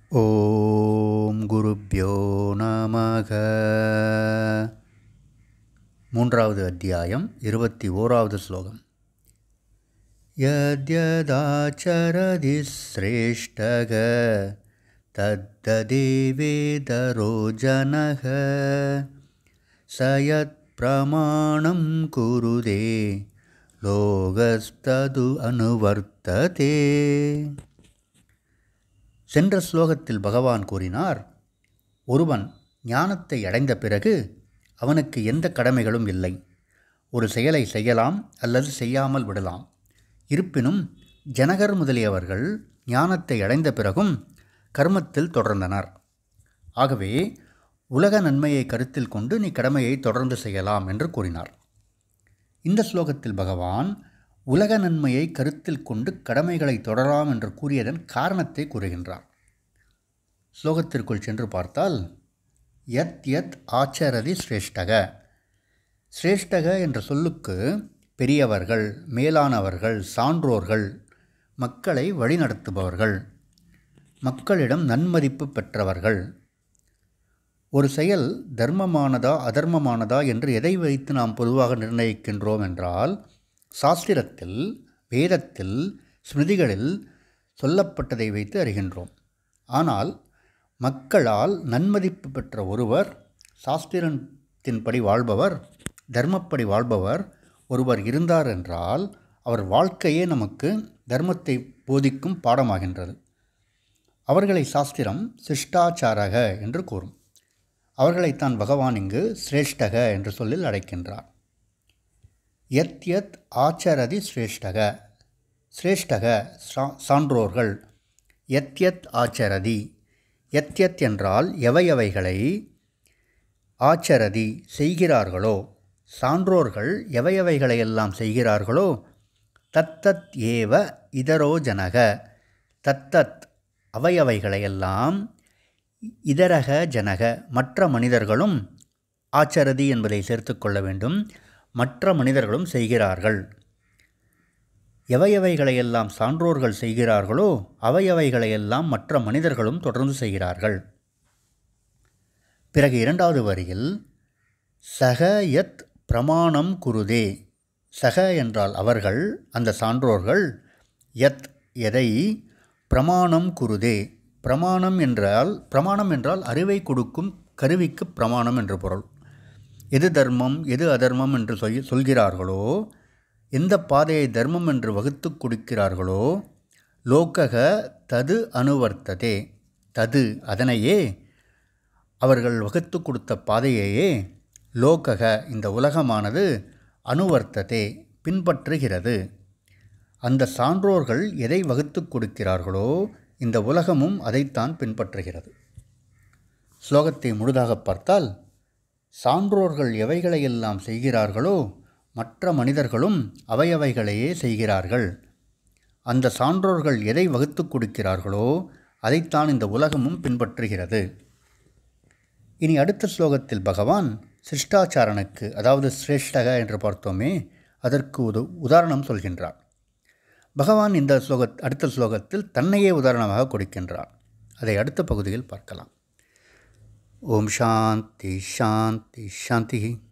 ஓம் குருப்யோ நமக மூன்றாவது அத்தியாயம் இருபத்தி ஓராவது ஸ்லோகம் யத்யதாச்சரதி சிரேஷ்டக தத்ததேவேதரோ ஜனக சயத் பிரமாணம் குருதே லோகஸ்தது அனுவர்த்ததே சென்ற ஸ்லோகத்தில் பகவான் கூறினார் ஒருவன் ஞானத்தை அடைந்த பிறகு அவனுக்கு எந்த கடமைகளும் இல்லை ஒரு செயலை செய்யலாம் அல்லது செய்யாமல் விடலாம் இருப்பினும் ஜனகர் முதலியவர்கள் ஞானத்தை அடைந்த பிறகும் கர்மத்தில் தொடர்ந்தனர் ஆகவே உலக நன்மையை கருத்தில் கொண்டு நீ கடமையை தொடர்ந்து செய்யலாம் என்று கூறினார் இந்த ஸ்லோகத்தில் பகவான் உலக நன்மையை கருத்தில் கொண்டு கடமைகளை தொடரலாம் என்று கூறியதன் காரணத்தை கூறுகின்றார் ஸ்லோகத்திற்குள் சென்று பார்த்தால் யத் யத் ஆச்சரதி சிரேஷ்டக சிரேஷ்டக என்ற சொல்லுக்கு பெரியவர்கள் மேலானவர்கள் சான்றோர்கள் மக்களை வழிநடத்துபவர்கள் மக்களிடம் நன்மதிப்பு பெற்றவர்கள் ஒரு செயல் தர்மமானதா அதர்மமானதா என்று எதை வைத்து நாம் பொதுவாக நிர்ணயிக்கின்றோம் என்றால் சாஸ்திரத்தில் வேதத்தில் ஸ்மிருதிகளில் சொல்லப்பட்டதை வைத்து அறிகின்றோம் ஆனால் மக்களால் நன்மதிப்பு பெற்ற ஒருவர் சாஸ்திரத்தின்படி வாழ்பவர் தர்மப்படி வாழ்பவர் ஒருவர் இருந்தார் என்றால் அவர் வாழ்க்கையே நமக்கு தர்மத்தை போதிக்கும் பாடமாகின்றது அவர்களை சாஸ்திரம் சிஷ்டாச்சாரக என்று கூறும் அவர்களைத்தான் பகவான் இங்கு சிரேஷ்டக என்று சொல்லில் அழைக்கின்றார் யத் யத் ஆச்சரதி சிரேஷ்டக சிரேஷ்டக சான்றோர்கள் யத் யத் ஆச்சரதி யத் யத் என்றால் எவையவைகளை ஆச்சரதி செய்கிறார்களோ சான்றோர்கள் எவையவைகளையெல்லாம் செய்கிறார்களோ தத்தத் ஏவ இதரோ ஜனக தத்தத் அவையவைகளையெல்லாம் இதரக ஜனக மற்ற மனிதர்களும் ஆச்சரதி என்பதை சேர்த்து கொள்ள வேண்டும் மற்ற மனிதர்களும் செய்கிறார்கள் எவையவைகளையெல்லாம் சான்றோர்கள் செய்கிறார்களோ அவையவைகளையெல்லாம் மற்ற மனிதர்களும் தொடர்ந்து செய்கிறார்கள் பிறகு இரண்டாவது வரியில் சக யத் பிரமாணம் குருதே சக என்றால் அவர்கள் அந்த சான்றோர்கள் யத் எதை பிரமாணம் குருதே பிரமாணம் என்றால் பிரமாணம் என்றால் அறிவை கொடுக்கும் கருவிக்கு பிரமாணம் என்று பொருள் எது தர்மம் எது அதர்மம் என்று சொல் சொல்கிறார்களோ எந்த பாதையை தர்மம் என்று வகுத்து கொடுக்கிறார்களோ லோக்கக தது அனுவர்த்ததே தது அதனையே அவர்கள் வகுத்து கொடுத்த பாதையையே லோக்கக இந்த உலகமானது அனுவர்த்ததே பின்பற்றுகிறது அந்த சான்றோர்கள் எதை வகுத்து கொடுக்கிறார்களோ இந்த உலகமும் அதைத்தான் பின்பற்றுகிறது ஸ்லோகத்தை முழுதாக பார்த்தால் சான்றோர்கள் எவைகளையெல்லாம் செய்கிறார்களோ மற்ற மனிதர்களும் அவையவைகளையே செய்கிறார்கள் அந்த சான்றோர்கள் எதை வகுத்து கொடுக்கிறார்களோ அதைத்தான் இந்த உலகமும் பின்பற்றுகிறது இனி அடுத்த ஸ்லோகத்தில் பகவான் சிஷ்டாச்சாரனுக்கு அதாவது சிரேஷ்டக என்று பார்த்தோமே அதற்கு உது உதாரணம் சொல்கின்றார் பகவான் இந்த ஸ்லோக அடுத்த ஸ்லோகத்தில் தன்னையே உதாரணமாக கொடுக்கின்றார் அதை அடுத்த பகுதியில் பார்க்கலாம் ஓம் சாந்தி சாந்தி சாந்தி